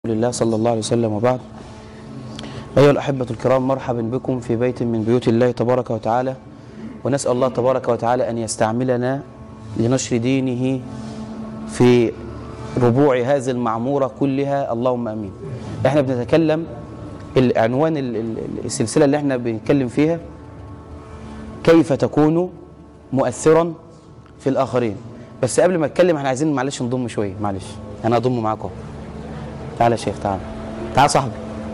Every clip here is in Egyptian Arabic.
لله صلى الله عليه وسلم وبعد أيها الأحبة الكرام مرحبا بكم في بيت من بيوت الله تبارك وتعالى ونسأل الله تبارك وتعالى أن يستعملنا لنشر دينه في ربوع هذه المعمورة كلها اللهم أمين احنا بنتكلم العنوان ال- ال- السلسلة اللي احنا بنتكلم فيها كيف تكون مؤثرا في الآخرين بس قبل ما اتكلم احنا عايزين معلش نضم شوية معلش أنا أضم معاكم تعالى يا شيخ تعالى تعالى صاحبي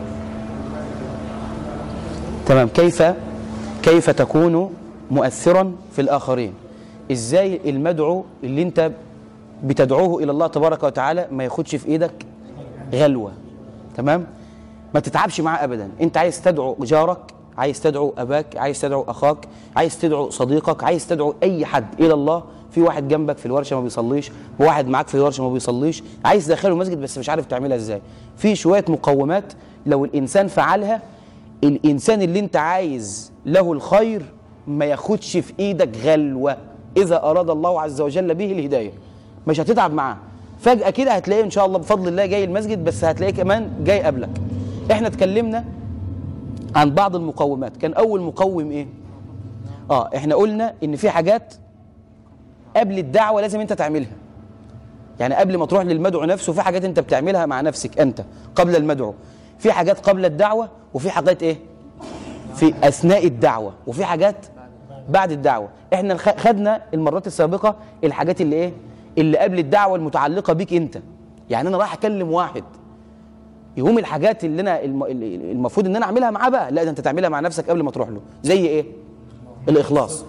تمام كيف كيف تكون مؤثرا في الآخرين ازاي المدعو اللي انت بتدعوه الى الله تبارك وتعالى ما ياخدش في ايدك غلوة تمام ما تتعبش معاه ابدا انت عايز تدعو جارك عايز تدعو اباك عايز تدعو اخاك عايز تدعو صديقك عايز تدعو اي حد الى الله في واحد جنبك في الورشه ما بيصليش وواحد معاك في الورشه ما بيصليش عايز تدخله المسجد بس مش عارف تعملها ازاي في شويه مقومات لو الانسان فعلها الانسان اللي انت عايز له الخير ما ياخدش في ايدك غلوه اذا اراد الله عز وجل به الهدايه مش هتتعب معاه فجاه كده هتلاقيه ان شاء الله بفضل الله جاي المسجد بس هتلاقيه كمان جاي قبلك احنا اتكلمنا عن بعض المقومات كان اول مقوم ايه اه احنا قلنا ان في حاجات قبل الدعوه لازم انت تعملها يعني قبل ما تروح للمدعو نفسه في حاجات انت بتعملها مع نفسك انت قبل المدعو في حاجات قبل الدعوه وفي حاجات ايه في اثناء الدعوه وفي حاجات بعد الدعوه احنا خ- خدنا المرات السابقه الحاجات اللي ايه اللي قبل الدعوه المتعلقه بيك انت يعني انا رايح اكلم واحد يقوم الحاجات اللي انا الم- ال- المفروض ان انا اعملها معاه بقى لا ده انت تعملها مع نفسك قبل ما تروح له زي ايه الاخلاص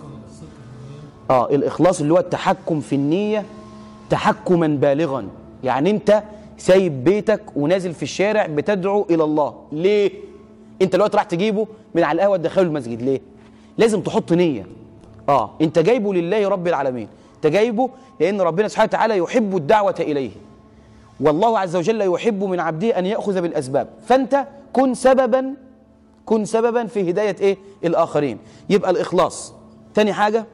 اه الاخلاص اللي هو التحكم في النيه تحكما بالغا يعني انت سايب بيتك ونازل في الشارع بتدعو الى الله ليه انت دلوقتي راح تجيبه من على القهوه تدخله المسجد ليه لازم تحط نيه اه انت جايبه لله رب العالمين انت جايبه لان ربنا سبحانه وتعالى يحب الدعوه اليه والله عز وجل يحب من عبده ان ياخذ بالاسباب فانت كن سببا كن سببا في هدايه ايه الاخرين يبقى الاخلاص تاني حاجه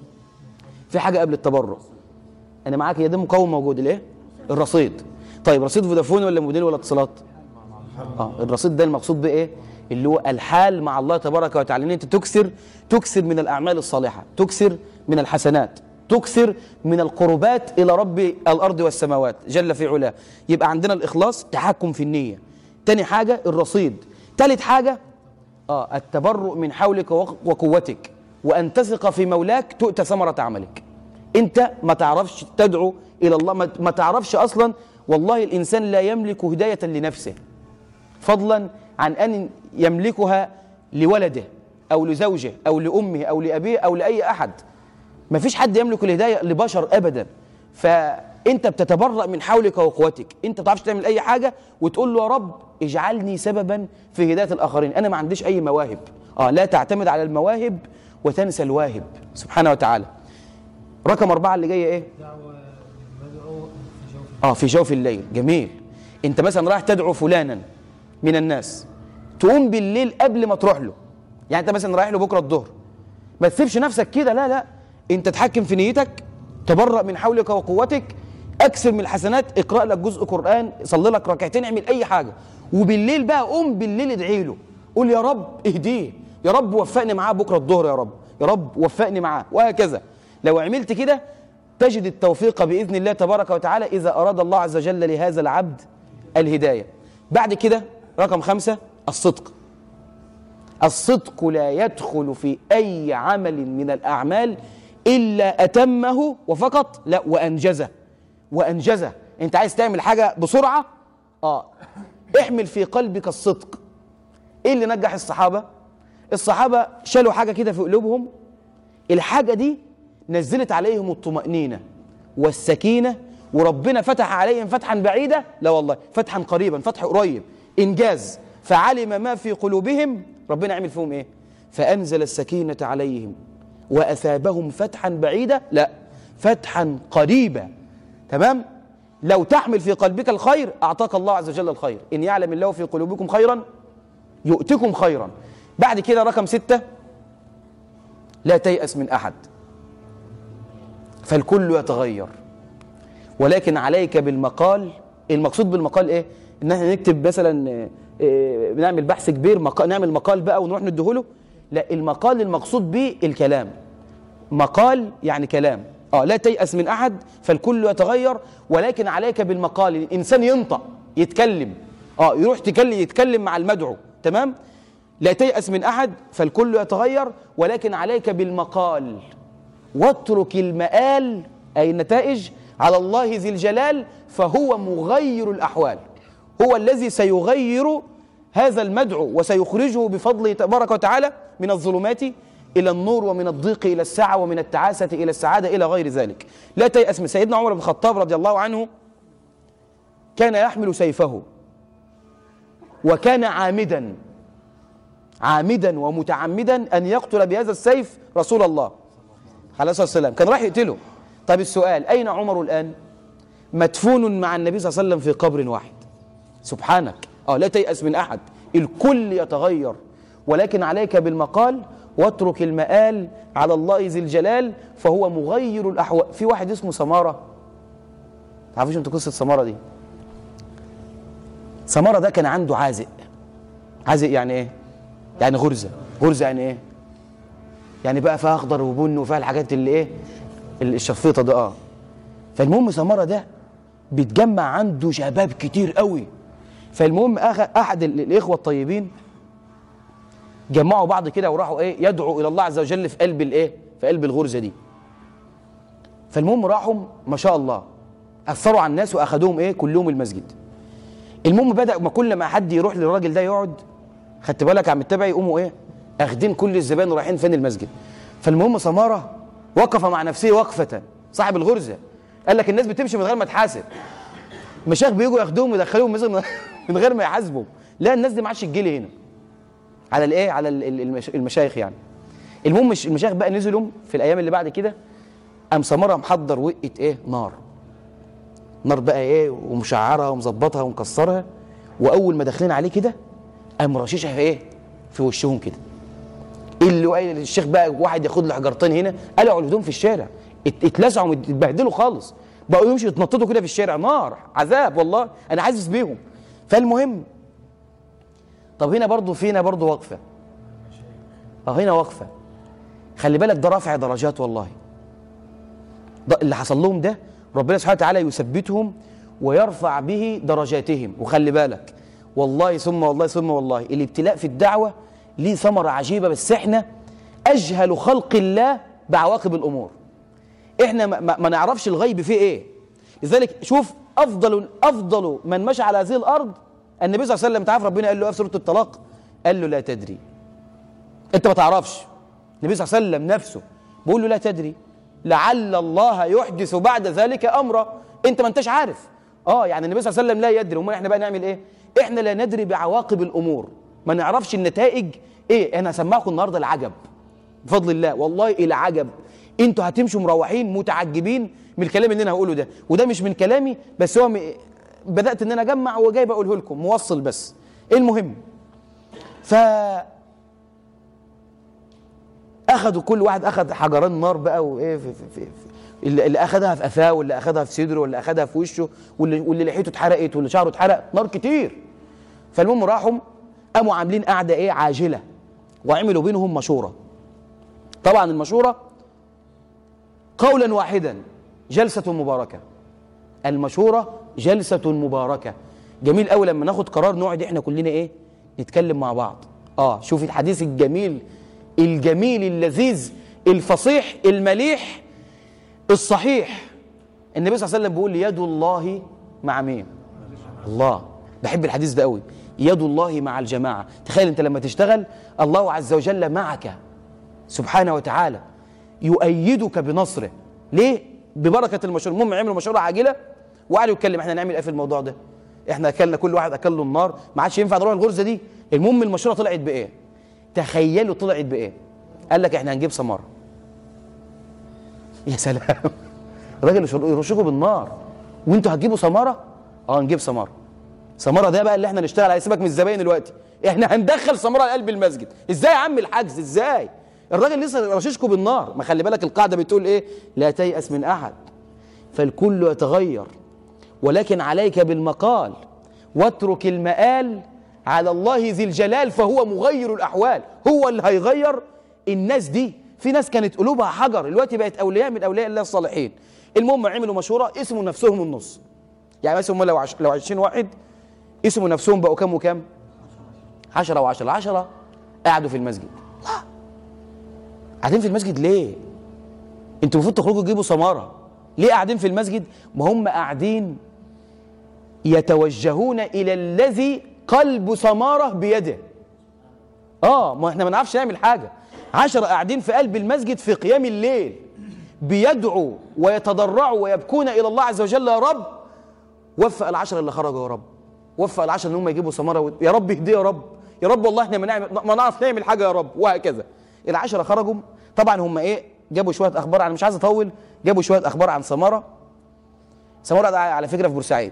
في حاجه قبل التبرع انا معاك يا ده مقوم موجود الايه الرصيد طيب رصيد فودافون ولا موديل ولا اتصالات اه الرصيد ده المقصود بايه اللي هو الحال مع الله تبارك وتعالى ان انت تكسر تكسر من الاعمال الصالحه تكسر من الحسنات تكسر من القربات الى رب الارض والسماوات جل في علاه يبقى عندنا الاخلاص تحكم في النيه تاني حاجه الرصيد تالت حاجه اه التبرؤ من حولك وق- وقوتك وان تثق في مولاك تؤتى ثمره عملك انت ما تعرفش تدعو الى الله ما ما تعرفش اصلا والله الانسان لا يملك هدايه لنفسه فضلا عن ان يملكها لولده او لزوجه او لامه او لابيه او لاي احد ما فيش حد يملك الهدايه لبشر ابدا فانت بتتبرأ من حولك وقوتك انت ما بتعرفش تعمل اي حاجه وتقول له يا رب اجعلني سببا في هدايه الاخرين انا ما عنديش اي مواهب اه لا تعتمد على المواهب وتنسى الواهب سبحانه وتعالى رقم أربعة اللي جاية إيه؟ دعوة المدعو في جوف آه في جوف الليل جميل أنت مثلا رايح تدعو فلانا من الناس تقوم بالليل قبل ما تروح له يعني أنت مثلا رايح له بكرة الظهر ما تسيبش نفسك كده لا لا أنت تحكم في نيتك تبرأ من حولك وقوتك أكثر من الحسنات اقرأ لك جزء قرآن صلي لك ركعتين اعمل أي حاجة وبالليل بقى قوم بالليل ادعي له قول يا رب اهديه يا رب وفقني معاه بكرة الظهر يا رب يا رب وفقني معاه وهكذا لو عملت كده تجد التوفيق بإذن الله تبارك وتعالى إذا أراد الله عز وجل لهذا العبد الهداية بعد كده رقم خمسة الصدق الصدق لا يدخل في أي عمل من الأعمال إلا أتمه وفقط لا وأنجزه وأنجزه أنت عايز تعمل حاجة بسرعة آه احمل في قلبك الصدق إيه اللي نجح الصحابة الصحابة شالوا حاجة كده في قلوبهم الحاجة دي نزلت عليهم الطمأنينة والسكينة وربنا فتح عليهم فتحا بعيدا لا والله فتحا قريبا فتح قريب إنجاز فعلم ما في قلوبهم ربنا عمل فيهم إيه فأنزل السكينة عليهم وأثابهم فتحا بعيدا لا فتحا قريبا تمام لو تحمل في قلبك الخير أعطاك الله عز وجل الخير إن يعلم الله في قلوبكم خيرا يؤتكم خيرا بعد كده رقم ستة لا تيأس من أحد فالكل يتغير ولكن عليك بالمقال المقصود بالمقال ايه ان احنا نكتب مثلا آه، آه، بنعمل بحث كبير مقال نعمل مقال بقى ونروح نديهوله لا المقال المقصود به الكلام مقال يعني كلام اه لا تيأس من احد فالكل يتغير ولكن عليك بالمقال الانسان ينطق يتكلم اه يروح تكلم يتكلم مع المدعو تمام لا تيأس من احد فالكل يتغير ولكن عليك بالمقال واترك المآل أي النتائج على الله ذي الجلال فهو مغير الأحوال هو الذي سيغير هذا المدعو وسيخرجه بفضله تبارك وتعالى من الظلمات إلى النور ومن الضيق إلى السعة ومن التعاسة إلى السعادة إلى غير ذلك لا تيأس من سيدنا عمر بن الخطاب رضي الله عنه كان يحمل سيفه وكان عامدا عامدا ومتعمدا أن يقتل بهذا السيف رسول الله عليه الصلاة والسلام كان راح يقتله طب السؤال أين عمر الآن مدفون مع النبي صلى الله عليه وسلم في قبر واحد سبحانك اه لا تيأس من أحد الكل يتغير ولكن عليك بالمقال واترك المآل على الله ذي الجلال فهو مغير الأحوال في واحد اسمه سمارة تعرفوش انتوا قصة سمارة دي سمارة ده كان عنده عازق عازق يعني ايه يعني غرزة غرزة يعني ايه يعني بقى فيها اخضر وبن وفيها الحاجات اللي ايه اللي الشفيطه ده اه فالمهم سمره ده بيتجمع عنده شباب كتير قوي فالمهم أخ... احد ال- الاخوه الطيبين جمعوا بعض كده وراحوا ايه يدعوا الى الله عز وجل في قلب الايه في قلب الغرزه دي فالمهم راحوا ما شاء الله اثروا على الناس واخدوهم ايه كلهم المسجد المهم بدا ما كل ما حد يروح للراجل ده يقعد خدت بالك يا عم التبعي يقوموا ايه اخدين كل الزبائن ورايحين فين المسجد فالمهم سماره وقف مع نفسه وقفه صاحب الغرزه قال لك الناس بتمشي من غير ما تحاسب مشايخ بيجوا ياخدوهم ويدخلوهم المسجد من- من غير ما يحاسبوا لا الناس دي ما عادش تجيلي هنا على الايه على ال- ال- المش- المشايخ يعني المهم مش- المشايخ بقى نزلوا في الايام اللي بعد كده قام سمره محضر وقه ايه نار نار بقى ايه ومشعرها ومظبطها ومكسرها واول ما داخلين عليه كده قام رشيشها في ايه في وشهم كده اللي قال الشيخ بقى واحد ياخد له حجرتين هنا قلعوا الهدوم في الشارع ات- اتلسعوا اتبهدلوا خالص بقوا يمشوا يتنططوا كده في الشارع نار عذاب والله انا حاسس بيهم فالمهم طب هنا برضو فينا برضو وقفه اه هنا وقفه خلي بالك ده رافع درجات والله ده اللي حصل لهم ده ربنا سبحانه وتعالى يثبتهم ويرفع به درجاتهم وخلي بالك والله ثم والله ثم والله الابتلاء في الدعوة ليه ثمرة عجيبة بس احنا أجهل خلق الله بعواقب الأمور احنا ما, ما, ما نعرفش الغيب فيه ايه لذلك شوف أفضل أفضل من مشى على هذه الأرض النبي صلى الله عليه وسلم تعرف ربنا قال له ايه في سورة الطلاق قال له لا تدري انت ما تعرفش النبي صلى الله عليه وسلم نفسه بيقول له لا تدري لعل الله يحدث بعد ذلك امرا انت ما انتش عارف اه يعني النبي صلى الله عليه وسلم لا يدري امال احنا بقى نعمل ايه احنا لا ندري بعواقب الامور ما نعرفش النتائج ايه انا هسمعكم النهارده العجب بفضل الله والله العجب انتوا هتمشوا مروحين متعجبين من الكلام اللي انا هقوله ده وده مش من كلامي بس هو م... بدات ان انا اجمع وجاي بقوله لكم موصل بس المهم ف اخذوا كل واحد اخذ حجران نار بقى وايه في في في في اللي اللي اخذها في قفاه واللي اخذها في صدره واللي اخذها في وشه واللي واللي لحيته اتحرقت واللي شعره اتحرق نار كتير فالمهم راحوا قاموا عاملين قعده ايه عاجله وعملوا بينهم مشوره طبعا المشوره قولا واحدا جلسه مباركه المشوره جلسه مباركه جميل قوي لما ناخد قرار نقعد احنا كلنا ايه نتكلم مع بعض اه شوف الحديث الجميل الجميل اللذيذ الفصيح المليح الصحيح النبي صلى الله عليه وسلم بيقول يد الله مع مين الله بحب الحديث ده قوي يد الله مع الجماعة تخيل انت لما تشتغل الله عز وجل معك سبحانه وتعالى يؤيدك بنصره ليه ببركة المشروع المهم عملوا مشروع عاجلة وقعدوا يتكلم احنا نعمل ايه في الموضوع ده احنا اكلنا كل واحد اكل له النار ما عادش ينفع نروح الغرزة دي المهم المشروع طلعت بايه تخيلوا طلعت بايه قال لك احنا هنجيب سمارة يا سلام الراجل يرشكوا بالنار وانتوا هتجيبوا سمارة اه نجيب سمارة سمارة ده بقى اللي احنا نشتغل عليه سيبك من الزباين دلوقتي احنا هندخل سمارة لقلب المسجد ازاي يا عم الحجز ازاي الراجل لسه رششكوا بالنار ما خلي بالك القاعدة بتقول ايه لا تيأس من احد فالكل يتغير ولكن عليك بالمقال واترك المآل على الله ذي الجلال فهو مغير الأحوال هو اللي هيغير الناس دي في ناس كانت قلوبها حجر دلوقتي بقت أولياء من أولياء الله الصالحين المهم عملوا مشورة اسموا نفسهم النص يعني مثلا هم لو عش... لو 20 واحد اسموا نفسهم بقوا كام وكام 10 و10 10 قعدوا في المسجد لا قاعدين في المسجد ليه انتوا المفروض تخرجوا تجيبوا سماره ليه قاعدين في المسجد ما هم قاعدين يتوجهون الى الذي قلب سماره بيده اه ما احنا ما نعرفش نعمل حاجه عشرة قاعدين في قلب المسجد في قيام الليل بيدعوا ويتضرعوا ويبكون الى الله عز وجل يا رب وفق العشرة اللي خرجوا يا رب وفق العشرة ان هم يجيبوا ثمره و... يا رب اهدي يا رب يا رب والله احنا ما نعمل ما نعرف نعمل حاجه يا رب وهكذا العشرة خرجوا طبعا هم ايه جابوا شويه اخبار انا مش عايز اطول جابوا شويه اخبار عن سماره سماره ده على فكره في بورسعيد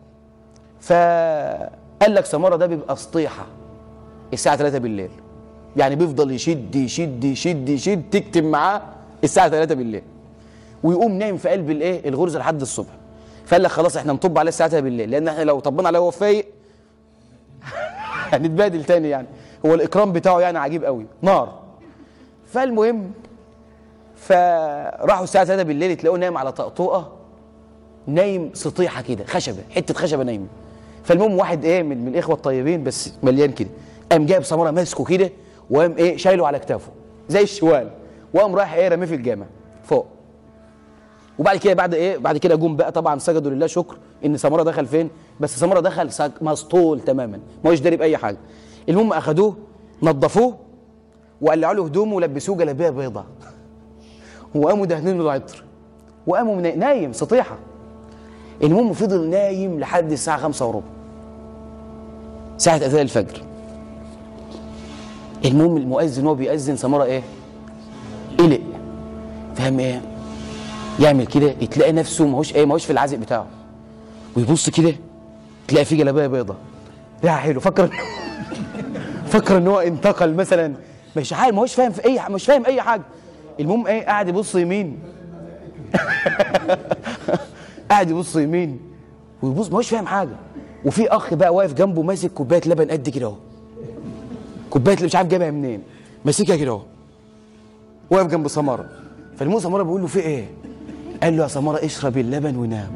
فقال لك سماره ده بيبقى سطيحه الساعه 3 بالليل يعني بيفضل يشد يشد يشد يشد تكتب معاه الساعه 3 بالليل ويقوم نايم في قلب الايه الغرزه لحد الصبح فقال لك خلاص احنا نطب عليه الساعه 3 بالليل لان احنا لو طبنا عليه وهو فايق هنتبادل تاني يعني هو الاكرام بتاعه يعني عجيب قوي نار فالمهم فراحوا الساعه 3 بالليل تلاقوه نايم على طقطوقه نايم سطيحه كده خشبه حته خشبه نايم فالمهم واحد ايه من, من الاخوه الطيبين بس مليان كده قام جايب سمره ماسكه كده وقام ايه شايله على كتافه زي الشوال وقام رايح ايه رميه في الجامع فوق وبعد كده بعد ايه بعد كده جم بقى طبعا سجدوا لله شكر ان سمره دخل فين بس سمره دخل سك- مسطول تماما ما هوش داري باي حاجه المهم اخدوه نظفوه وقلعوا له هدومه ولبسوه جلابيه بيضاء وقاموا دهنين له العطر وقاموا منا- نايم سطيحه المهم فضل نايم لحد الساعه خمسة وربع ساعه اذان الفجر المهم المؤذن وهو بيأذن سمره ايه قلق فاهم ايه يعمل كده تلاقي نفسه ماهوش ايه ماهوش في العازق بتاعه ويبص كده تلاقي فيه جلابيه بيضاء يا حلو فكر فكر ان هو انتقل مثلا مش عارف ماهوش فاهم في اي مش فاهم اي حاجه المهم ايه قاعد يبص يمين قاعد يبص يمين ويبص ماهوش فاهم حاجه وفي اخ بقى واقف جنبه ماسك كوبايه لبن قد كده اهو كوبايه اللي مش عارف جايبها منين ماسكها كده اهو واقف جنب سمره فالمهم سمره بيقول له في ايه؟ قال له يا سمره اشرب اللبن ونام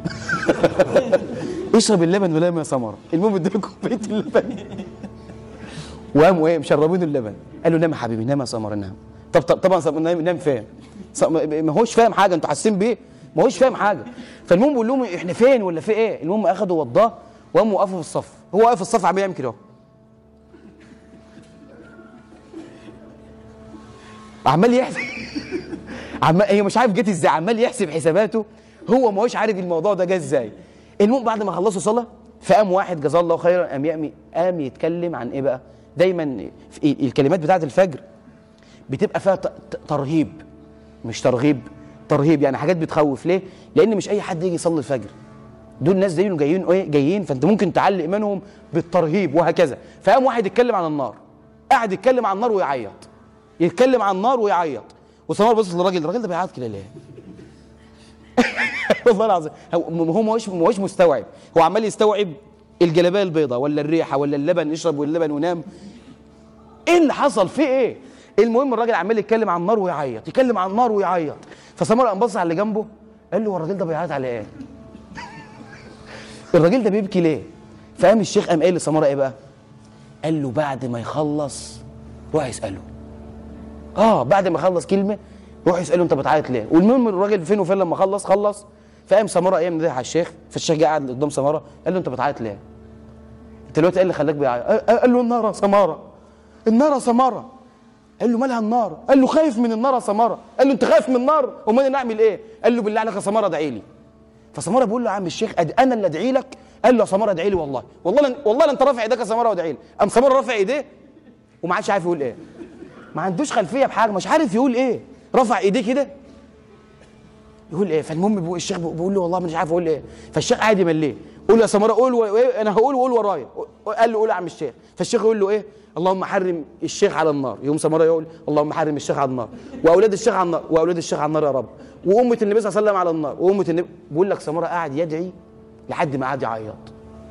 اشرب اللبن ونام يا سمره المهم اديله كوبايه اللبن وقاموا ايه مشربين اللبن قال له نام يا حبيبي نام يا سمره نام طب طب طبعا سم- نام نام فين؟ س- ما ما هوش فاهم حاجه انتوا حاسين بيه؟ ما هوش فاهم حاجه فالمهم بيقول لهم احنا فين ولا في ايه؟ المهم اخدوا وضاه وقاموا وقفوا في الصف هو واقف في الصف عمال يعمل كده اهو عمال يحسب عمال هي مش عارف جت ازاي عمال يحسب حساباته هو ما هوش عارف الموضوع ده جه ازاي المهم بعد ما خلصوا صلاه فقام واحد جزاه الله خيرا قام يقام قام يتكلم عن ايه بقى دايما في الكلمات بتاعه الفجر بتبقى فيها ت- ت- ترهيب مش ترغيب ترهيب يعني حاجات بتخوف ليه لان مش اي حد يجي يصلي الفجر دول ناس دول جايين ايه جايين فانت ممكن تعلق ايمانهم بالترهيب وهكذا فقام واحد يتكلم عن النار قاعد يتكلم عن النار ويعيط يتكلم عن النار ويعيط وسمار بص للراجل الراجل ده بيعيط كده ليه والله العظيم هو هو ما هوش ما هوش مستوعب هو عمال يستوعب الجلابيه البيضاء ولا الريحه ولا اللبن يشرب اللبن وينام ايه اللي حصل في ايه المهم الراجل عمال يتكلم عن النار ويعيط يتكلم عن النار ويعيط فسمار قام بص على اللي جنبه قال له هو الراجل ده بيعيط على ايه الراجل ده بيبكي ليه فقام الشيخ قام قايل لسماره ايه بقى قال له بعد ما يخلص روح اساله اه بعد ما خلص كلمه روح يساله انت بتعيط ليه والمهم الراجل فين وفين لما خلص خلص فقام سماره قام نده على الشيخ فالشيخ جه قاعد قدام سماره قال له انت بتعيط ليه انت دلوقتي ايه اللي خلاك بيعيط قال- قال له النار يا سماره النار يا سماره قال له مالها النار قال له خايف من النار يا سماره قال له انت خايف من النار امال انا اعمل ايه قال له بالله عليك يا سماره ادعي لي فسماره بيقول له يا عم الشيخ أد- انا اللي ادعي لك قال له يا سماره ادعي لي والله والله لن والله لن انت رافع ايدك يا سماره وادعي لي قام سماره رافع ايديه وما عادش عارف يقول ايه ما عندوش خلفيه بحاجه مش عارف يقول ايه رفع ايديه كده يقول ايه فالمهم بيقول الشيخ بيقول له والله مش عارف اقول ايه فالشيخ قاعد يمليه قول يا سمره قول و... إيه انا هقول وقول ورايا قال له قول يا عم الشيخ فالشيخ يقول له ايه اللهم حرم الشيخ على النار يوم سمره يقول اللهم حرم الشيخ على النار واولاد الشيخ على النار واولاد الشيخ على النار يا رب وامه النبي صلى الله عليه وسلم على النار وامه النبي بيقول لك سمره قاعد يدعي لحد ما قعد يعيط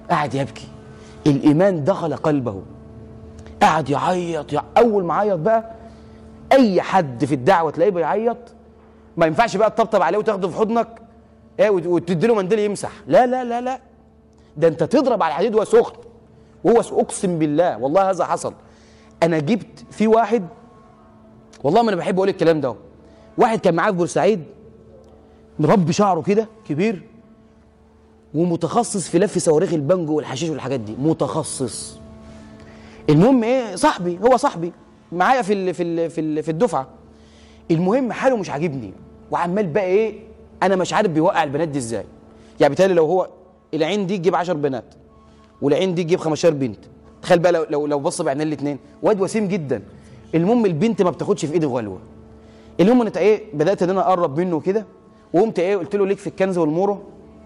قعد يبكي الايمان دخل قلبه قعد يعيط يع- اول ما عيط بقى اي حد في الدعوه تلاقيه بيعيط ما ينفعش بقى تطبطب عليه وتاخده في حضنك ايه وت- وتدي له منديل يمسح لا لا لا لا ده انت تضرب على الحديد وهو سخن وهو س- اقسم بالله والله هذا حصل انا جبت في واحد والله ما انا بحب اقول الكلام ده واحد كان معاه في بورسعيد مربي شعره كده كبير ومتخصص في لف صواريخ البنجو والحشيش والحاجات دي متخصص المهم ايه صاحبي هو صاحبي معايا في ال في ال في ال في الدفعه المهم حاله مش عاجبني وعمال بقى ايه انا مش عارف بيوقع البنات دي ازاي يعني بالتالي لو هو العين دي تجيب 10 بنات والعين دي تجيب 15 بنت تخيل بقى لو لو, لو بص بعينين الاثنين واد وسيم جدا المهم البنت ما بتاخدش في ايدي غلوه المهم انت ايه بدات ان انا اقرب منه كده وقمت ايه قلت له ليك في الكنز والمورو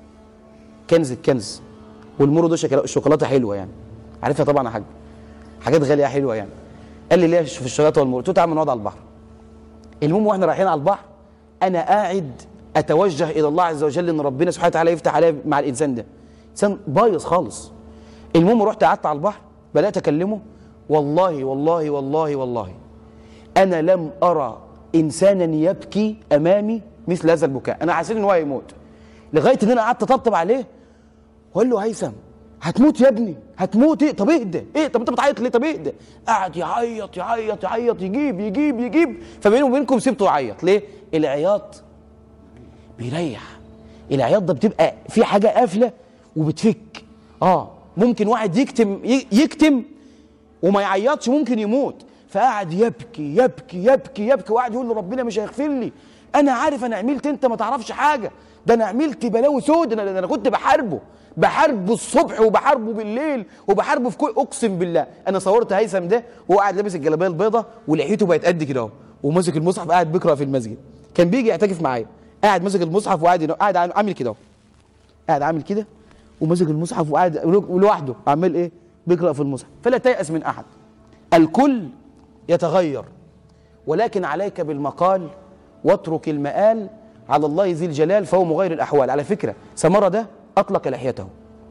كنز الكنز والمورو ده شكلا- شوكولاته حلوه يعني عارفها طبعا يا حاج حاجات غاليه حلوه يعني قال لي ليه في الشوكولاته والمورو قلت له تعالى نقعد على البحر المهم واحنا رايحين على البحر انا قاعد اتوجه الى الله عز وجل ان ربنا سبحانه وتعالى يفتح عليا مع الانسان ده انسان بايظ خالص المهم رحت قعدت على البحر بدات اكلمه والله والله والله والله انا لم ارى انسانا يبكي امامي مثل هذا البكاء انا حسيت ان هو هيموت لغايه ان انا قعدت اطبطب عليه واقول له هيثم هتموت يا ابني هتموت ايه طب اهدى ايه طب انت بتعيط ليه طب اهدى قعد يعيط يعيط يعيط يجيب يجيب يجيب فبيني وبينكم سبته يعيط ليه العياط بيريح العياط ده بتبقى في حاجه قافله وبتفك اه ممكن واحد يكتم ي- يكتم وما يعيطش ممكن يموت فقعد يبكي يبكي يبكي يبكي وقعد يقول له ربنا مش هيغفر لي انا عارف انا عملت انت ما تعرفش حاجه ده انا عملت بلاوي سود انا, أنا كنت بحاربه بحاربه الصبح وبحاربه بالليل وبحاربه في كل اقسم بالله انا صورت هيثم ده وهو قاعد لابس الجلابيه البيضاء ولحيته بقت قد كده اهو وماسك المصحف قاعد بيقرا في المسجد كان بيجي يعتكف معايا قاعد ماسك المصحف وقاعد ينو- قاعد عامل كده اهو قاعد عامل كده وماسك المصحف وقاعد لوحده عمال ايه بيقرا في المصحف فلا تيأس من احد الكل يتغير ولكن عليك بالمقال واترك المآل على الله ذي الجلال فهو مغير الاحوال على فكره سمره ده اطلق لحيته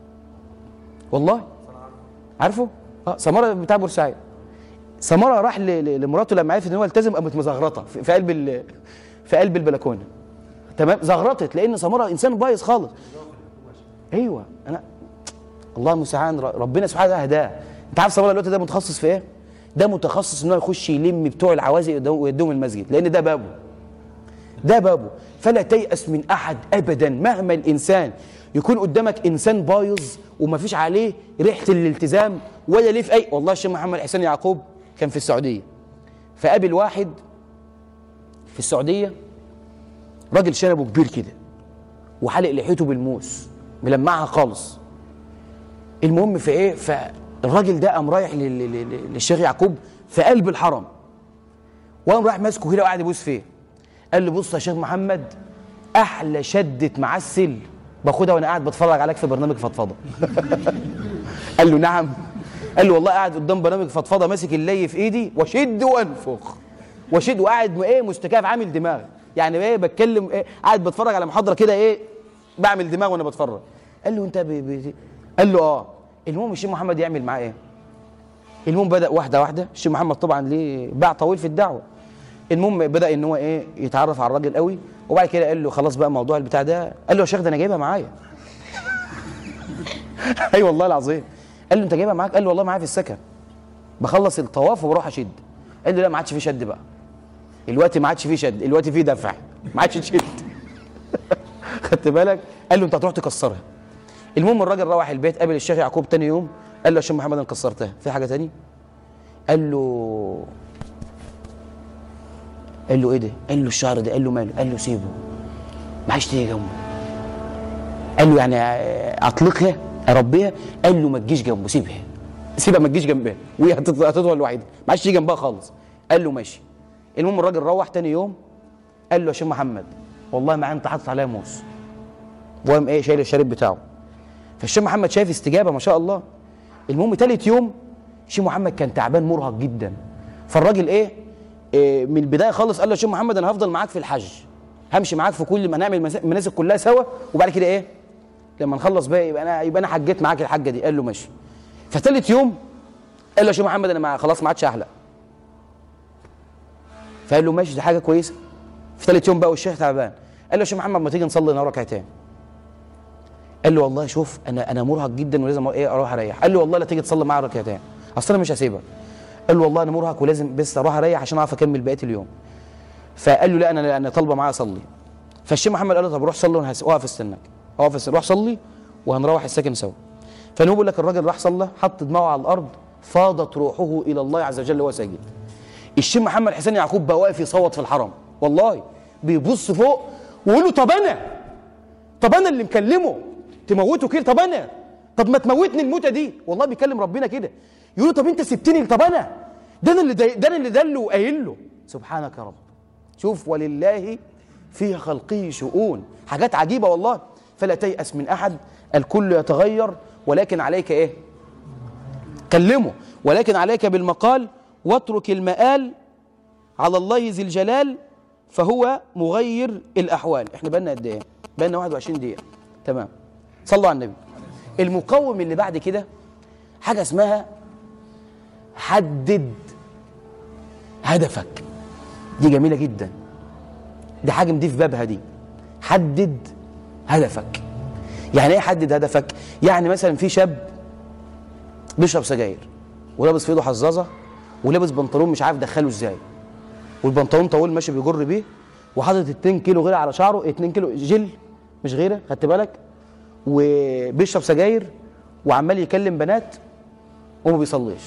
والله عارفه اه سمره بتاع بورسعيد سمره راح ل- ل- لمراته لما عرفت ان هو التزم قامت مزغرطه في في قلب ال- في قلب البلكونه تمام زغرطت لان سمره انسان بايظ خالص ايوه انا الله المستعان ر- ربنا سبحانه وتعالى هداه انت عارف سمره دلوقتي ده متخصص في ايه؟ ده متخصص ان هو يخش يلم بتوع العوازي ويدو- ويدوهم المسجد لان ده بابه ده بابه فلا تيأس من احد ابدا مهما الانسان يكون قدامك انسان بايظ ومفيش عليه ريحه الالتزام ولا ليه في اي والله الشيخ محمد حسين يعقوب كان في السعوديه فقابل واحد في السعوديه راجل شنبه كبير كده وحلق لحيته بالموس ملمعها خالص المهم في ايه فالراجل ده قام رايح لل- لل- لل- للشيخ يعقوب في قلب الحرم وقام رايح ماسكه كده وقاعد يبوس فيه قال له بص يا شيخ محمد احلى شده معسل باخدها وانا قاعد بتفرج عليك في برنامج فضفضه قال له نعم قال له والله قاعد قدام برنامج فضفضه ماسك اللي في ايدي واشد وانفخ واشد وقاعد م- ايه مستكاف عامل دماغ يعني ايه بتكلم ايه قاعد بتفرج على محاضره كده ايه بعمل دماغ وانا بتفرج قال له انت ب... ب... قال له اه المهم الشيخ محمد يعمل معاه ايه المهم بدا واحده واحده الشيخ محمد طبعا ليه باع طويل في الدعوه المهم بدا ان هو ايه يتعرف على الراجل قوي وبعد كده قال له خلاص بقى موضوع البتاع ده قال له يا شيخ ده انا جايبها معايا اي والله العظيم قال له انت جايبها معاك قال له والله معايا في السكن بخلص الطواف وبروح اشد قال له لا ما عادش في شد بقى الوقت ما عادش فيه شد الوقت فيه دفع ما عادش تشد خدت بالك قال له انت هتروح تكسرها المهم الراجل روح البيت قابل الشيخ يعقوب تاني يوم قال له يا شيخ محمد انا كسرتها في حاجه تاني قال له قال له ايه ده قال له الشعر ده قال له ماله قال له سيبه ما عادش تيجي جنبه قال له يعني اطلقها اربيها قال له ما تجيش جنبه سيبها سيبها ما تجيش جنبها وهي هتط- هتطول لوحدها ما عادش تيجي جنبها خالص قال له ماشي المهم الراجل روح تاني يوم قال له يا شيخ محمد والله ما انت حاطط عليها موس وقام ايه شايل الشارب بتاعه فالشيخ محمد شايف استجابه ما شاء الله المهم تالت يوم الشيخ محمد كان تعبان مرهق جدا فالراجل ايه, إيه من البدايه خالص قال له يا شيخ محمد انا هفضل معاك في الحج همشي معاك في كل ما نعمل المس- المناسك كلها سوا وبعد كده ايه لما نخلص بقى يبقى انا يبقى انا حجيت معاك الحجه دي قال له ماشي فتالت يوم قال له يا شيخ محمد انا ما خلاص ما عادش احلق فقال له ماشي دي حاجه كويسه في ثالث يوم بقى والشيخ تعبان قال له يا شيخ محمد ما تيجي نصلي لنا ركعتين قال له والله شوف انا انا مرهق جدا ولازم ايه اروح اريح قال له والله لا تيجي تصلي معايا ركعتين اصل انا مش هسيبك قال له والله انا مرهق ولازم بس اروح اريح عشان اعرف اكمل بقيه اليوم فقال له لا انا انا طالبه معايا اصلي فالشيخ محمد قال له طب روح صلي وانا هس- واقف استناك اقف است- روح صلي وهنروح السكن سوا فانا بقول لك الراجل راح صلى حط دماغه على الارض فاضت روحه الى الله عز وجل وهو ساجد الشيخ محمد حسين يعقوب بقى واقف يصوت في الحرم والله بيبص فوق ويقول له طب انا طب انا اللي مكلمه تموته كده طب انا طب ما تموتني الموتة دي والله بيكلم ربنا كده يقول له طب انت سبتني طب انا ده انا اللي دي- ده انا اللي دله وقايل له سبحانك يا رب شوف ولله في خلقه شؤون حاجات عجيبة والله فلا تيأس من أحد الكل يتغير ولكن عليك إيه كلمه ولكن عليك بالمقال واترك المآل على الله ذي الجلال فهو مغير الأحوال احنا بقالنا قد إيه بقالنا 21 دقيقة تمام صلوا على النبي المقوم اللي بعد كده حاجة اسمها حدد هدفك دي جميلة جدا دي حاجة دي في بابها دي حدد هدفك يعني ايه حدد هدفك يعني مثلا في شاب بيشرب سجاير ولابس في ايده حزازه ولابس بنطلون مش عارف دخله ازاي والبنطلون طويل ماشي بيجر بيه وحاطط 2 كيلو غيره على شعره 2 كيلو جل مش غيره خدت بالك وبيشرب سجاير وعمال يكلم بنات وما بيصليش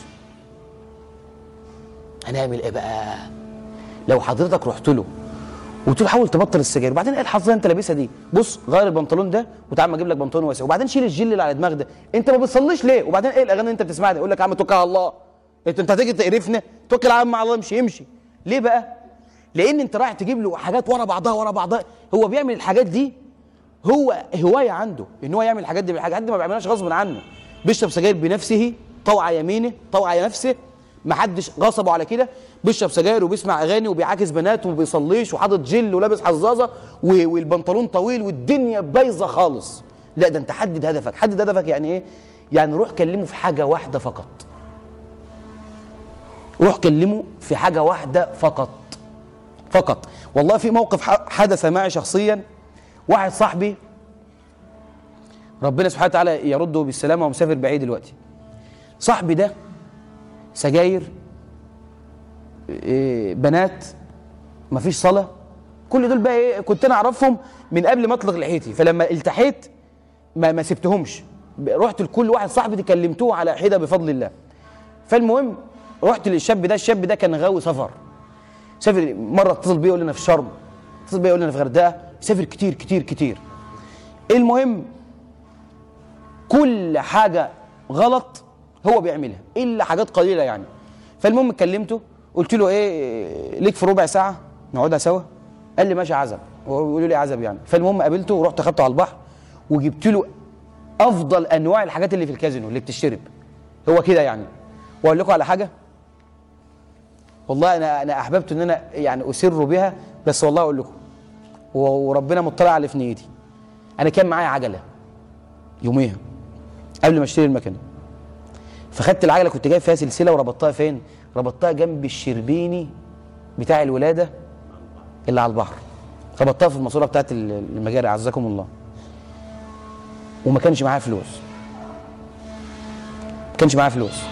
هنعمل ايه بقى لو حضرتك رحت له وقلت له حاول تبطل السجاير وبعدين ايه الحظ اللي انت لابسها دي بص غير البنطلون ده وتعال ما اجيب لك بنطلون واسع وبعدين شيل الجل اللي على دماغك ده انت ما بتصليش ليه وبعدين ايه الاغاني اللي انت بتسمعها دي يقول لك يا عم توكل على الله انت انت هتيجي تقرفنا توكل على عم على الله امشي امشي ليه بقى لان انت رايح تجيب له حاجات ورا بعضها ورا بعضها هو بيعمل الحاجات دي هو هوايه عنده ان هو يعمل الحاجات دي الحاجات دي ما بيعملهاش غصب عنه بيشرب سجاير بنفسه طوع يمينه طوع نفسه ما حدش غصبه على كده بيشرب سجاير وبيسمع اغاني وبيعاكس بنات وما بيصليش وحاطط جل ولابس حزازه و- والبنطلون طويل والدنيا بايظه خالص لا ده انت حدد هدفك حدد هدفك يعني ايه يعني روح كلمه في حاجه واحده فقط روح كلمه في حاجه واحده فقط فقط والله في موقف ح- حدث معي شخصيا واحد صاحبي ربنا سبحانه وتعالى يرده بالسلامه ومسافر بعيد دلوقتي صاحبي ده سجاير إيه، بنات مفيش صلاه كل دول بقى ايه كنت انا اعرفهم من قبل ما اطلق لحيتي فلما التحيت ما ما سبتهمش رحت لكل واحد صاحبي كلمتوه على حده بفضل الله فالمهم رحت للشاب ده الشاب ده كان غاوي سفر سافر مره اتصل بيا يقول لي انا في شرم اتصل بيا يقول لي انا في غردقه سافر كتير كتير كتير المهم كل حاجه غلط هو بيعملها الا حاجات قليله يعني فالمهم كلمته قلت له ايه ليك في ربع ساعه نقعدها سوا قال لي ماشي عزب هو بيقولوا لي عزب يعني فالمهم قابلته ورحت اخدته على البحر وجبت له افضل انواع الحاجات اللي في الكازينو اللي بتشرب هو كده يعني واقول لكم على حاجه والله انا انا احببت ان انا يعني اسر بها بس والله اقول لكم و- وربنا مطلع على في نيتي انا كان معايا عجله يوميها قبل ما اشتري المكنه فخدت العجله كنت جايب فيها سلسله وربطتها فين ربطتها جنب الشربيني بتاع الولاده اللي على البحر ربطتها في الماسوره بتاعت ال- المجاري عزكم الله وما كانش معايا فلوس ما كانش معايا فلوس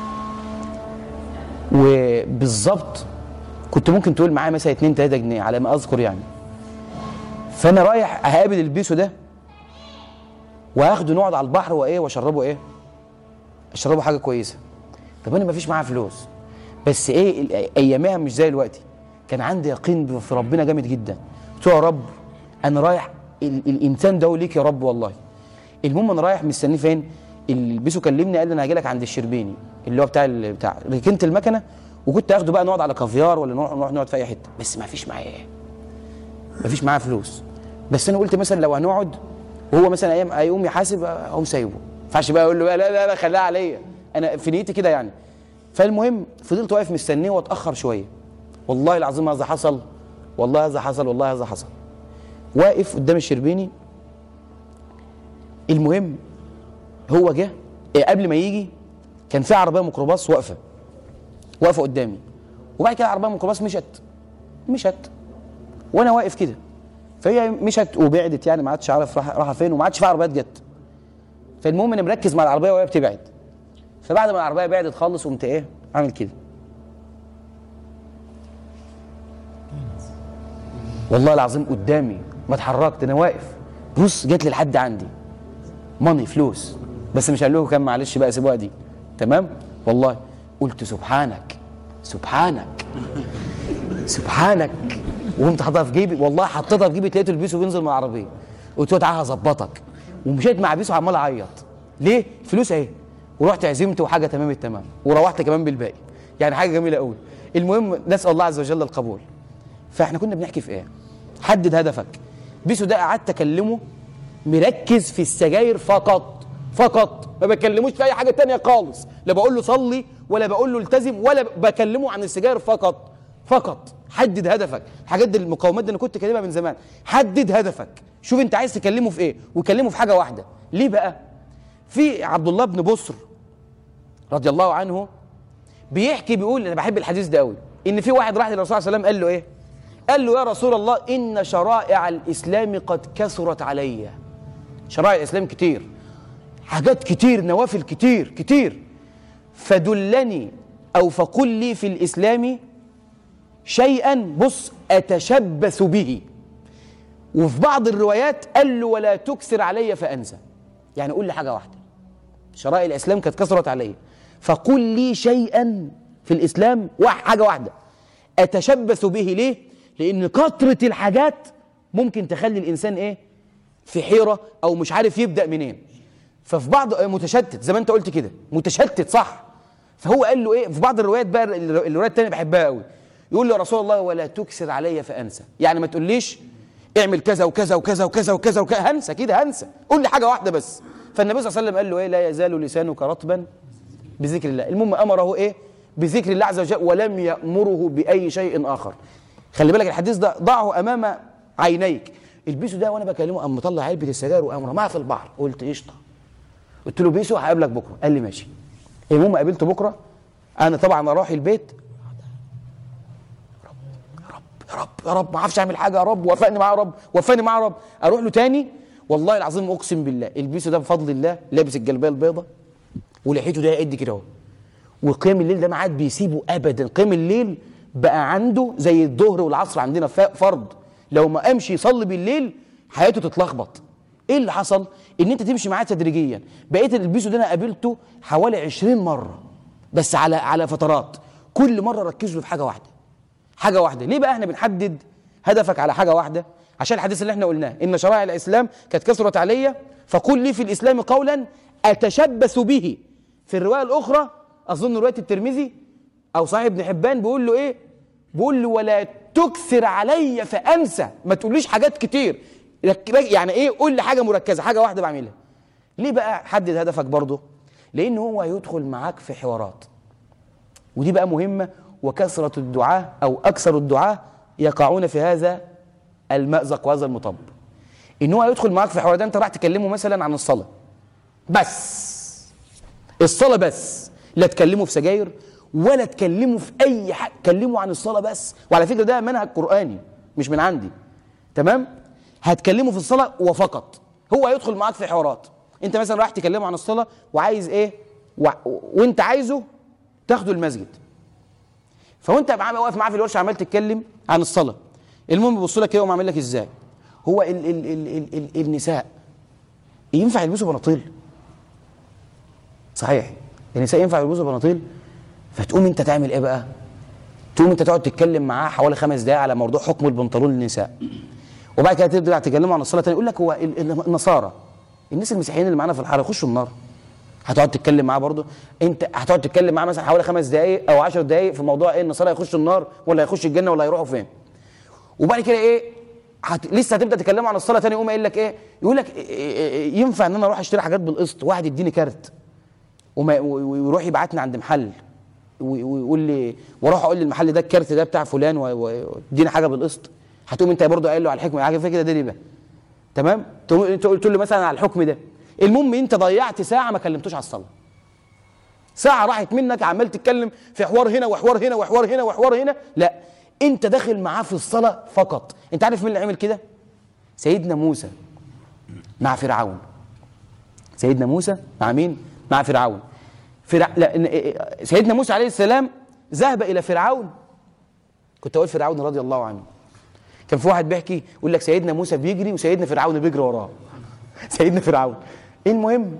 وبالظبط كنت ممكن تقول معايا مثلا 2 3 جنيه على ما اذكر يعني فانا رايح هقابل البيسو ده وهاخده نقعد على البحر وايه واشربه ايه اشربه حاجه كويسه طب انا ما فيش معايا فلوس بس ايه ال- ايامها مش زي دلوقتي كان عندي يقين في ربنا جامد جدا قلت له يا رب انا رايح ال الانسان ده ليك يا رب والله المهم انا رايح مستنيه فين البيسو كلمني قال لي انا هاجي لك عند الشربيني اللي هو بتاع ال- بتاع ركنت المكنه وكنت اخده بقى نقعد على كافيار ولا نروح نروح نقعد في اي حته بس ما فيش معايا ايه ما فيش معايا فلوس بس انا قلت مثلا لو هنقعد وهو مثلا ايام هيقوم يحاسب اقوم سايبه ما ينفعش بقى اقول له بقى لا لا لا خليها عليا انا في نيتي كده يعني فالمهم فضلت واقف مستنيه واتاخر شويه والله العظيم هذا حصل والله هذا حصل والله هذا حصل واقف قدام الشربيني المهم هو جه إيه قبل ما يجي كان في عربيه ميكروباص واقفه واقفه قدامي وبعد كده العربيه ميكروباص مشت مشت وانا واقف كده فهي مشت وبعدت يعني ما عادش عارف راح رايحه فين وما عادش في عربيات جت فالمهم انا مركز مع العربيه وهي بتبعد فبعد ما العربيه بعدت خالص قمت ايه عامل كده والله العظيم قدامي ما اتحركت انا واقف بص جت لي لحد عندي ماني فلوس بس مش هقول لكم كام معلش بقى سيبوها دي تمام والله قلت سبحانك سبحانك سبحانك وقمت حاططها في جيبي والله حطيتها في جيبي لقيته البيسو بينزل من العربيه قلت له تعالى هظبطك ومشيت مع بيسو عمال اعيط ليه فلوس اهي ورحت عزمت وحاجه تمام التمام وروحت كمان بالباقي يعني حاجه جميله قوي المهم نسال الله عز وجل القبول فاحنا كنا بنحكي في ايه حدد هدفك بيسو ده قعدت اكلمه مركز في السجاير فقط فقط ما بكلموش في اي حاجه تانية خالص لا بقول له صلي ولا بقول له التزم ولا بكلمه عن السجاير فقط فقط حدد هدفك الحاجات دي المقاومات دي انا كنت كاتبها من زمان حدد هدفك شوف انت عايز تكلمه في ايه وكلمه في حاجه واحده ليه بقى في عبد الله بن بصر رضي الله عنه بيحكي بيقول انا بحب الحديث ده قوي ان في واحد راح للرسول صلى الله عليه وسلم قال له ايه قال له يا رسول الله ان شرائع الاسلام قد كثرت علي شرائع الاسلام كتير حاجات كتير نوافل كتير كتير فدلني او فقل لي في الاسلام شيئا بص اتشبث به وفي بعض الروايات قال له ولا تكثر علي فانسى يعني قول لي حاجه واحده شرائع الاسلام كانت كثرت علي فقل لي شيئا في الاسلام واحد حاجه واحده اتشبث به ليه لان كثره الحاجات ممكن تخلي الانسان ايه في حيره او مش عارف يبدا منين ففي بعض متشتت زي ما انت قلت كده متشتت صح فهو قال له ايه في بعض الروايات بقى الروايات الثانيه بحبها قوي يقول له يا رسول الله ولا تكسر علي فانسى يعني ما تقوليش اعمل كذا وكذا وكذا وكذا وكذا وكذا هنسى كده هنسى قول لي حاجه واحده بس فالنبي صلى الله عليه وسلم قال له ايه لا يزال لسانك رطبا بذكر الله المهم امره ايه بذكر الله عز وجل ولم يامره باي شيء اخر خلي بالك الحديث ده ضعه امام عينيك البيسو ده وانا بكلمه قام مطلع علبه السجاير وقام رماها في البحر قلت قشطه قلت له بيسو هقابلك بكره قال لي ماشي المهم قابلته بكره انا طبعا اروح البيت يا رب يا رب يا رب ما اعرفش اعمل حاجه يا رب وفقني معاه يا رب وفقني معاه يا رب اروح له تاني والله العظيم اقسم بالله البيسو ده بفضل الله لابس الجلبيه البيضاء ولحيته ده قد كده اهو وقيام الليل ده ما عاد بيسيبه ابدا قيام الليل بقى عنده زي الظهر والعصر عندنا فرض لو ما قامش يصلي بالليل حياته تتلخبط ايه اللي حصل ان انت تمشي معاه تدريجيا بقيت البيسو ده انا قابلته حوالي 20 مره بس على على فترات كل مره ركز له في حاجه واحده حاجه واحده ليه بقى احنا بنحدد هدفك على حاجه واحده عشان الحديث اللي احنا قلناه ان شرائع الاسلام كانت كثرت علي فقل لي في الاسلام قولا اتشبث به في الروايه الاخرى اظن روايه الترمذي او صحيح ابن حبان بيقول له ايه بيقول له ولا تكثر علي فانسى ما تقوليش حاجات كتير يعني ايه قول لي حاجه مركزه حاجه واحده بعملها ليه بقى حدد هدفك برضه لان هو هيدخل معاك في حوارات ودي بقى مهمه وكثره الدعاه او اكثر الدعاه يقعون في هذا المأزق وهذا المطب ان هو هيدخل معاك في حوارات انت راح تكلمه مثلا عن الصلاه بس الصلاه بس لا تكلمه في سجاير ولا تكلمه في اي حاجه كلمه عن الصلاه بس وعلى فكره ده منهج قراني مش من عندي تمام هتكلمه في الصلاه وفقط هو هيدخل معاك في حوارات انت مثلا رايح تكلمه عن الصلاه وعايز ايه و... وانت عايزه تاخده المسجد فوانت واقف معاه في الورشه عمال تتكلم عن الصلاه المهم بيبص لك كده ويقوم عامل لك ازاي هو ال ال ال ال ال النساء ينفع يلبسوا بناطيل صحيح النساء ينفع يلبسوا بناطيل فتقوم انت تعمل ايه بقى تقوم انت تقعد تتكلم معاه حوالي خمس دقايق على موضوع حكم البنطلون للنساء وبعد كده تبدا تكلمه عن الصلاه تاني يقول لك هو النصارى الناس المسيحيين اللي معانا في الحاره يخشوا النار هتقعد تتكلم معاه برضه انت هتقعد تتكلم معاه مثلا حوالي خمس دقائق او 10 دقائق في موضوع ايه النصارى يخشوا النار ولا يخشوا الجنه ولا يروحوا فين وبعد كده ايه هت... لسه هتبدا تتكلم عن الصلاه تاني يقوم قايل لك ايه يقول لك إيه إيه ينفع ان انا اروح اشتري حاجات بالقسط واحد يديني كارت وما ويروح يبعتني عند محل ويقول لي واروح اقول للمحل ده الكارت ده بتاع فلان واديني حاجه بالقسط هتقوم انت برضه قايل له على الحكم حاجه فيها كده ده ربا تمام تقول له مثلا على الحكم ده المهم انت ضيعت ساعه ما كلمتوش على الصلاه ساعه راحت منك عمال تتكلم في حوار هنا وحوار هنا وحوار هنا وحوار هنا لا انت داخل معاه في الصلاه فقط انت عارف مين اللي عمل كده سيدنا موسى مع فرعون سيدنا موسى مع مين مع فرعون فرع... لا... ن- سيدنا موسى عليه السلام ذهب الى فرعون كنت اقول فرعون رضي الله عنه كان في واحد بيحكي يقول لك سيدنا موسى بيجري وسيدنا فرعون بيجري وراه سيدنا فرعون المهم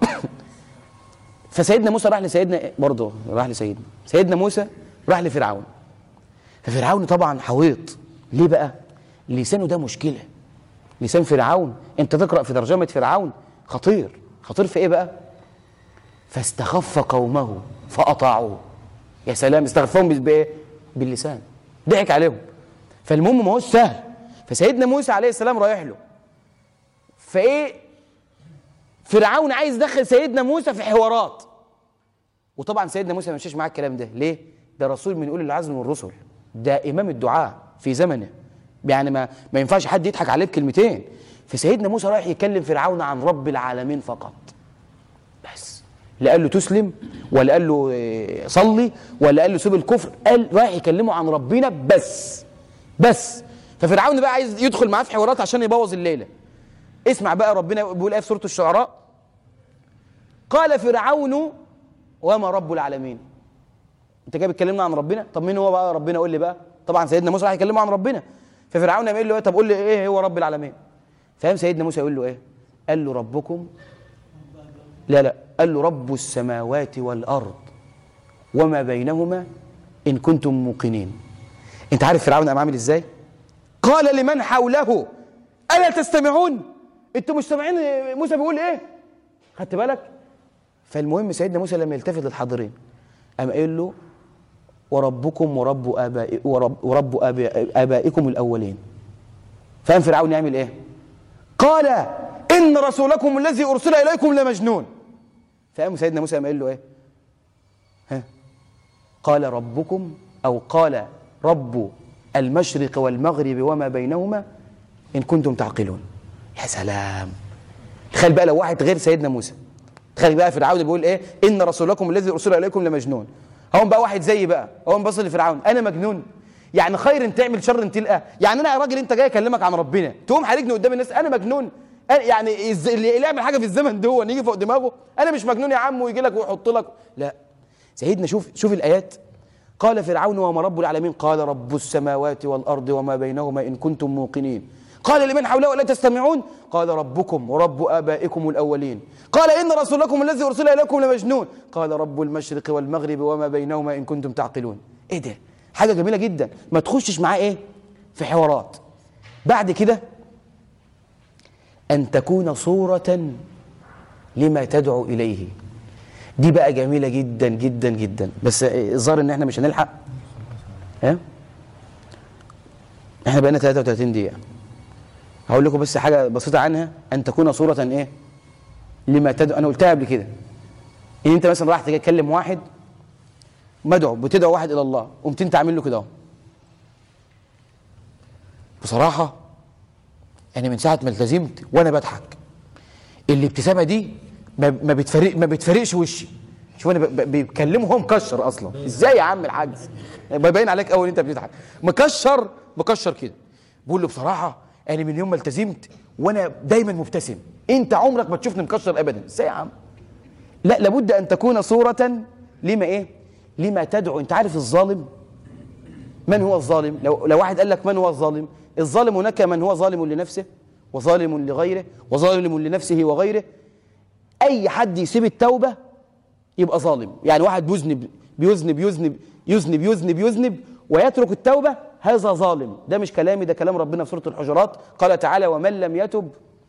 فسيدنا موسى راح لسيدنا برضه راح لسيدنا سيدنا موسى راح لفرعون ففرعون طبعا حويط ليه بقى لسانه ده مشكله لسان فرعون انت تقرا في ترجمه فرعون خطير خطير في ايه بقى فاستخف قومه فاطاعوه يا سلام استخفهم بايه باللسان ضحك عليهم فالمهم ما هوش سهل فسيدنا موسى عليه السلام رايح له فايه فرعون عايز يدخل سيدنا موسى في حوارات وطبعا سيدنا موسى ما مشيش معاه الكلام ده ليه ده رسول من اولي العزم من الرسل ده امام الدعاء في زمنه يعني ما ما ينفعش حد يضحك عليه بكلمتين فسيدنا موسى رايح يكلم فرعون عن رب العالمين فقط بس لا قال له تسلم ولا قال له إيه، صلي ولا قال له سيب الكفر قال رايح يكلمه عن ربنا بس بس ففرعون بقى عايز يدخل معاه في حوارات عشان يبوظ الليله اسمع بقى ربنا بيقول ايه في سوره الشعراء قال فرعون وما رب العالمين انت جاي بتكلمنا عن ربنا طب مين هو بقى ربنا قول لي بقى طبعا سيدنا موسى راح يكلمه عن ربنا ففرعون قال له ايه طب قول لي ايه هو رب العالمين فاهم سيدنا موسى يقول له ايه قال له ربكم لا لا قال له رب السماوات والارض وما بينهما ان كنتم موقنين انت عارف فرعون قام عامل ازاي قال لمن حوله الا تستمعون انتوا مش سامعين موسى بيقول ايه خدت بالك فالمهم سيدنا موسى لما يلتفت للحاضرين قام قايل له وربكم ورب آبائي ورب, ورب آبائي آبائكم الأولين فقام فرعون يعمل إيه؟ قال إن رسولكم الذي أرسل إليكم لمجنون فقام سيدنا موسى قام قايل له إيه؟ ها؟ قال ربكم أو قال رب المشرق والمغرب وما بينهما إن كنتم تعقلون يا سلام تخيل بقى لو واحد غير سيدنا موسى تخيل بقى فرعون بيقول ايه ان رسولكم الذي ارسل اليكم لمجنون هون بقى واحد زيي بقى هون بص لفرعون انا مجنون يعني خير تعمل شر تلقى يعني انا يا راجل انت جاي اكلمك عن ربنا تقوم حارجني قدام الناس انا مجنون أنا يعني إز- اللي اللي يعمل حاجه في الزمن ده هو يجي فوق دماغه انا مش مجنون يا عم ويجي لك ويحط لك لا سيدنا شوف شوف الايات قال فرعون وما رب العالمين قال رب السماوات والارض وما بينهما ان كنتم موقنين قال لمن حوله الا تستمعون قال ربكم ورب ابائكم الاولين قال ان رسولكم الذي ارسل اليكم لمجنون قال رب المشرق والمغرب وما بينهما ان كنتم تعقلون ايه ده حاجه جميله جدا ما تخشش معاه ايه في حوارات بعد كده ان تكون صوره لما تدعو اليه دي بقى جميله جدا جدا جدا بس الظاهر ان احنا مش هنلحق ها احنا بقينا 33 دقيقه هقول لكم بس حاجه بسيطه عنها ان تكون صوره ايه لما تدعو انا قلتها قبل كده ان انت مثلا رايح تكلم واحد مدعو بتدعو واحد الى الله قمت انت عامل له كده اهو بصراحه انا من ساعه ما التزمت وانا بضحك الابتسامه دي ما ما بتفرق ما بتفرقش وشي شوف انا ب- ب- بيكلمه هو مكشر اصلا ازاي يا عم الحاج باين عليك قوي ان انت بتضحك مكشر مكشر كده بقول له بصراحه انا من يوم ما التزمت وانا دايما مبتسم انت عمرك ما تشوفني مكشر ابدا ازاي يا عم لا لابد ان تكون صوره لما ايه لما تدعو انت عارف الظالم من هو الظالم لو لو واحد قال لك من هو الظالم الظالم هناك من هو ظالم لنفسه وظالم لغيره وظالم لنفسه وغيره اي حد يسيب التوبه يبقى ظالم يعني واحد بيذنب بيذنب يذنب يذنب يذنب يذنب ويترك التوبه هذا ظالم ده مش كلامي ده كلام ربنا في سوره الحجرات قال تعالى ومن لم يتب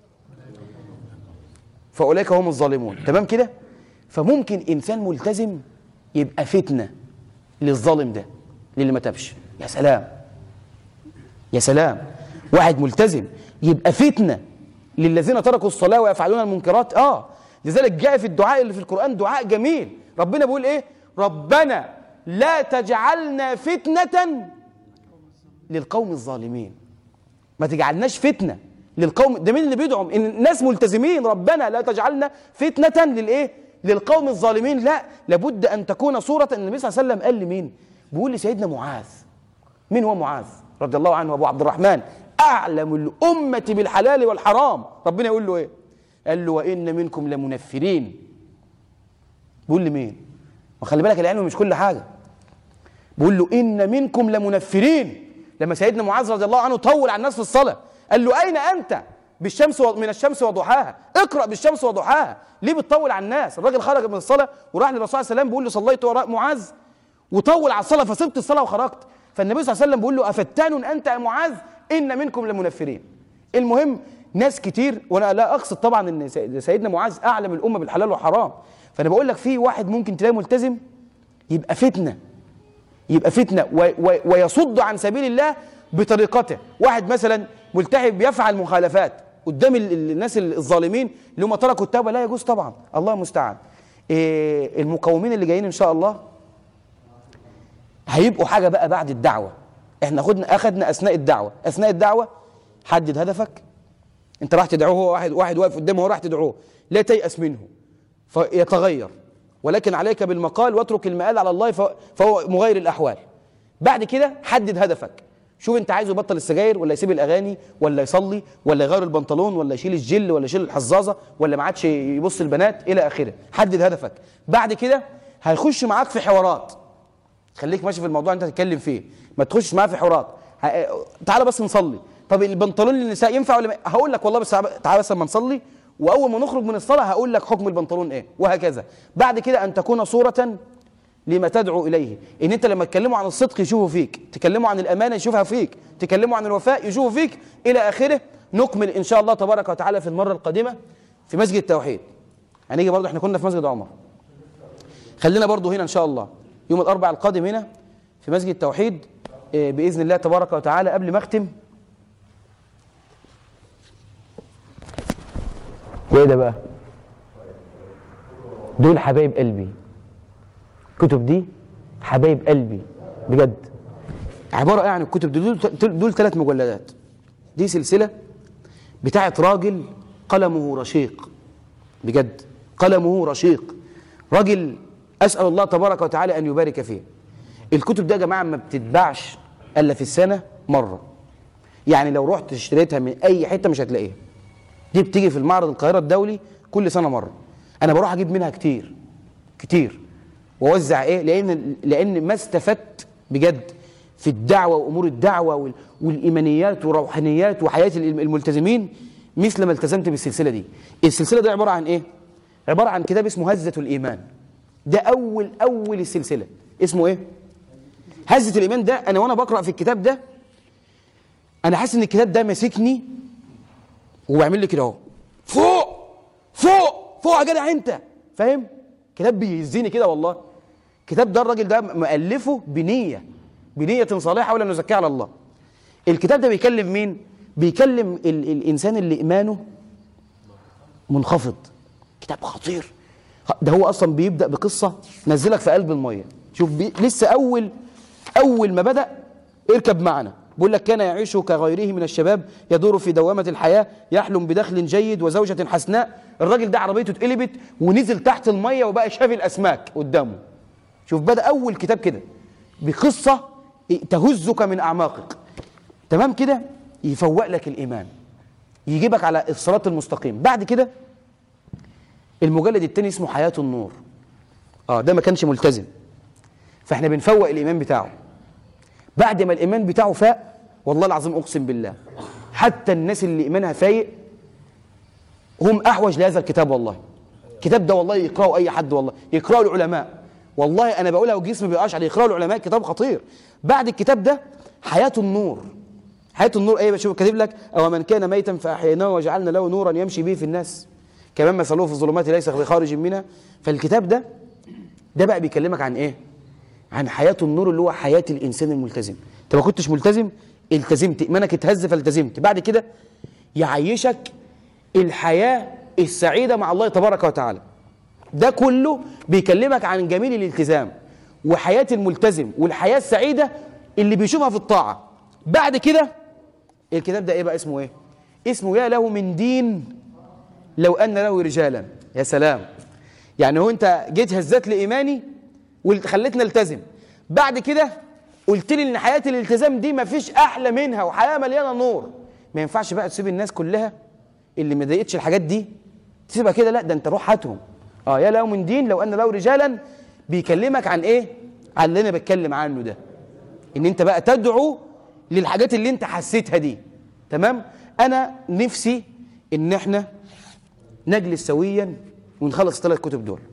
فاولئك هم الظالمون تمام كده فممكن انسان ملتزم يبقى فتنه للظالم ده للي ما تابش يا سلام يا سلام واحد ملتزم يبقى فتنه للذين تركوا الصلاه ويفعلون المنكرات اه لذلك جاء في الدعاء اللي في القران دعاء جميل ربنا بيقول ايه ربنا لا تجعلنا فتنه للقوم الظالمين ما تجعلناش فتنه للقوم ده مين اللي بيدعم ان الناس ملتزمين ربنا لا تجعلنا فتنه للايه للقوم الظالمين لا لابد ان تكون صوره ان النبي صلى الله عليه وسلم قال لمين بيقول لسيدنا معاذ مين هو معاذ رضي الله عنه ابو عبد الرحمن اعلم الامه بالحلال والحرام ربنا يقول له ايه قال له وان منكم لمنفرين بيقول لمين وخلي بالك العلم مش كل حاجه بيقول له ان منكم لمنفرين لما سيدنا معاذ رضي الله عنه طول على الناس في الصلاه قال له اين انت بالشمس و... من الشمس وضحاها اقرا بالشمس وضحاها ليه بتطول على الناس الراجل خرج من الصلاه وراح للرسول صلى الله عليه وسلم بيقول له صليت وراء معاذ وطول على الصلاه فسبت الصلاه وخرجت فالنبي صلى الله عليه وسلم بيقول له افتان انت يا معاذ ان منكم لمنفرين المهم ناس كتير وانا لا اقصد طبعا ان سي- سيدنا معاذ اعلم الامه بالحلال والحرام فانا بقول لك في واحد ممكن تلاقيه ملتزم يبقى فتنه يبقى فتنه و و ويصد عن سبيل الله بطريقته واحد مثلا ملتحي بيفعل مخالفات قدام ال- ال- الناس ال- الظالمين اللي هم تركوا التوبه لا يجوز طبعا الله المستعان إيه المقاومين اللي جايين ان شاء الله هيبقوا حاجه بقى بعد الدعوه احنا خدنا اخدنا اثناء الدعوه اثناء الدعوه حدد هدفك انت راح تدعوه هو واحد واحد واقف قدامه هو راح تدعوه لا تيأس منه فيتغير ولكن عليك بالمقال واترك المآل على الله فهو- فهو مغير الاحوال بعد كده حدد هدفك شوف انت عايزه يبطل السجاير ولا يسيب الاغاني ولا يصلي ولا يغير البنطلون ولا يشيل الجل ولا يشيل الحظاظه ولا ما عادش يبص البنات الى اخره حدد هدفك بعد كده هيخش معاك في حوارات خليك ماشي في الموضوع انت تتكلم فيه ما تخشش معاه في حوارات ه- تعالى بس نصلي طب البنطلون للنساء ينفع ولا ما هقول لك والله بس تعالى بس اما نصلي واول ما نخرج من الصلاه هقول لك حكم البنطلون ايه وهكذا بعد كده ان تكون صوره لما تدعو اليه ان انت لما تكلموا عن الصدق يشوفوا فيك تكلموا عن الامانه يشوفها فيك تكلموا عن الوفاء يشوفوا فيك الى اخره نكمل ان شاء الله تبارك وتعالى في المره القادمه في مسجد التوحيد هنيجي برضه احنا كنا في مسجد عمر خلينا برضه هنا ان شاء الله يوم الاربعاء القادم هنا في مسجد التوحيد آه، باذن الله تبارك وتعالى قبل ما اختم وايه ده بقى دول حبايب قلبي الكتب دي حبايب قلبي بجد عباره ايه عن الكتب دي دول دول ثلاث مجلدات دي سلسله بتاعت راجل قلمه رشيق بجد قلمه رشيق راجل اسال الله تبارك وتعالى ان يبارك فيه الكتب دي يا جماعه ما بتتباعش الا في السنه مره يعني لو رحت اشتريتها من اي حته مش هتلاقيها دي بتيجي في المعرض القاهره الدولي كل سنه مره انا بروح اجيب منها كتير كتير واوزع ايه لان لان ما استفدت بجد في الدعوه وامور الدعوه وال- والايمانيات وروحانيات وحياه الم- الملتزمين مثل ما التزمت بالسلسله دي السلسله دي عباره عن ايه عباره عن كتاب اسمه هزه الايمان ده اول اول السلسله اسمه ايه هزه الايمان ده انا وانا بقرا في الكتاب ده انا حاسس ان الكتاب ده ماسكني وبيعمل لي كده اهو فوق فوق فوق يا جدع انت فاهم كتاب بيهزني كده والله كتاب ده الراجل ده مؤلفه بنيه بنيه صالحه ولا نزكيها على الله الكتاب ده بيكلم مين بيكلم ال الانسان اللي ايمانه منخفض كتاب خطير ده هو اصلا بيبدا بقصه نزلك في قلب الميه شوف بي لسه اول اول ما بدا اركب معنا بيقول لك كان يعيش كغيره من الشباب يدور في دوامة الحياة يحلم بدخل جيد وزوجة حسناء الراجل ده عربيته اتقلبت ونزل تحت المية وبقى شاف الأسماك قدامه شوف بدأ أول كتاب كده بقصة تهزك من أعماقك تمام كده يفوق لك الإيمان يجيبك على الصراط المستقيم بعد كده المجلد التاني اسمه حياة النور اه ده ما كانش ملتزم فاحنا بنفوق الإيمان بتاعه بعد ما الإيمان بتاعه فاق والله العظيم أقسم بالله حتى الناس اللي إيمانها فايق هم أحوج لهذا الكتاب والله الكتاب ده والله يقرأه أي حد والله يقرأه العلماء والله أنا بقولها وجسمي بيقاش عليه يقرأه العلماء كتاب خطير بعد الكتاب ده حياة النور حياة النور ايه بشوف كاتب لك او من كان ميتا فاحييناه وجعلنا له نورا يمشي به في الناس كمان مثله في الظلمات ليس بخارج منها فالكتاب ده ده بقى بيكلمك عن ايه عن حياة النور اللي هو حياة الانسان الملتزم انت ما كنتش ملتزم التزمت ايمانك اتهز فالتزمت بعد كده يعيشك الحياة السعيدة مع الله تبارك وتعالى ده كله بيكلمك عن جميل الالتزام وحياة الملتزم والحياة السعيدة اللي بيشوفها في الطاعة بعد كده الكتاب ده ايه بقى اسمه ايه اسمه يا له من دين لو أن له رجالا يا سلام يعني هو أنت جيت هزت لي إيماني وخلتني التزم بعد كده قلت لي ان حياه الالتزام دي مفيش احلى منها وحياه مليانه نور ما ينفعش بقى تسيب الناس كلها اللي ما ضايقتش الحاجات دي تسيبها كده لا ده انت روح هاتهم اه يا له من دين لو ان له رجالا بيكلمك عن ايه عن اللي انا بتكلم عنه ده ان انت بقى تدعو للحاجات اللي انت حسيتها دي تمام انا نفسي ان احنا نجلس سويا ونخلص الثلاث كتب دول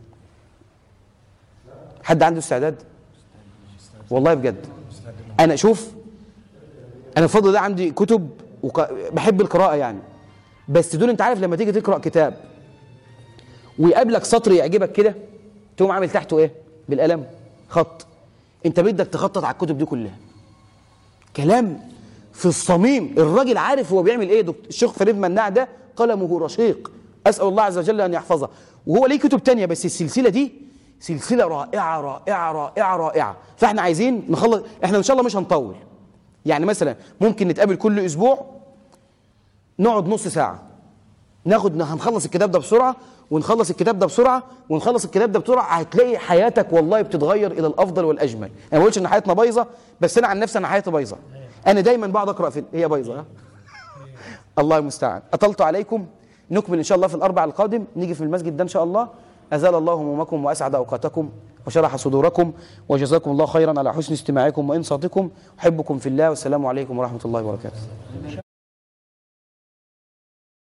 حد عنده استعداد والله بجد انا شوف انا الفضل ده عندي كتب وك... بحب القراءه يعني بس دول انت عارف لما تيجي تقرا كتاب ويقابلك سطر يعجبك كده تقوم عامل تحته ايه بالقلم خط انت بدك تخطط على الكتب دي كلها كلام في الصميم الراجل عارف هو بيعمل ايه دكتور الشيخ فريد مناع ده قلمه رشيق اسال الله عز وجل ان يحفظه وهو ليه كتب تانية بس السلسله دي سلسله رائعه رائعه رائعه رائعه فاحنا عايزين نخلص احنا ان شاء الله مش هنطول يعني مثلا ممكن نتقابل كل اسبوع نقعد نص ساعه ناخد هنخلص الكتاب ده بسرعه ونخلص الكتاب ده بسرعه ونخلص الكتاب ده بسرعه هتلاقي حياتك والله بتتغير الى الافضل والاجمل انا ما بقولش ان حياتنا بايظه بس انا عن نفسي انا حياتي بايظه انا دايما بقعد اقرا في هي بايظه ها؟ الله المستعان اطلت عليكم نكمل ان شاء الله في الاربع القادم نيجي في المسجد ده ان شاء الله ازال الله همومكم واسعد اوقاتكم وشرح صدوركم وجزاكم الله خيرا على حسن استماعكم وانصاتكم احبكم في الله والسلام عليكم ورحمه الله وبركاته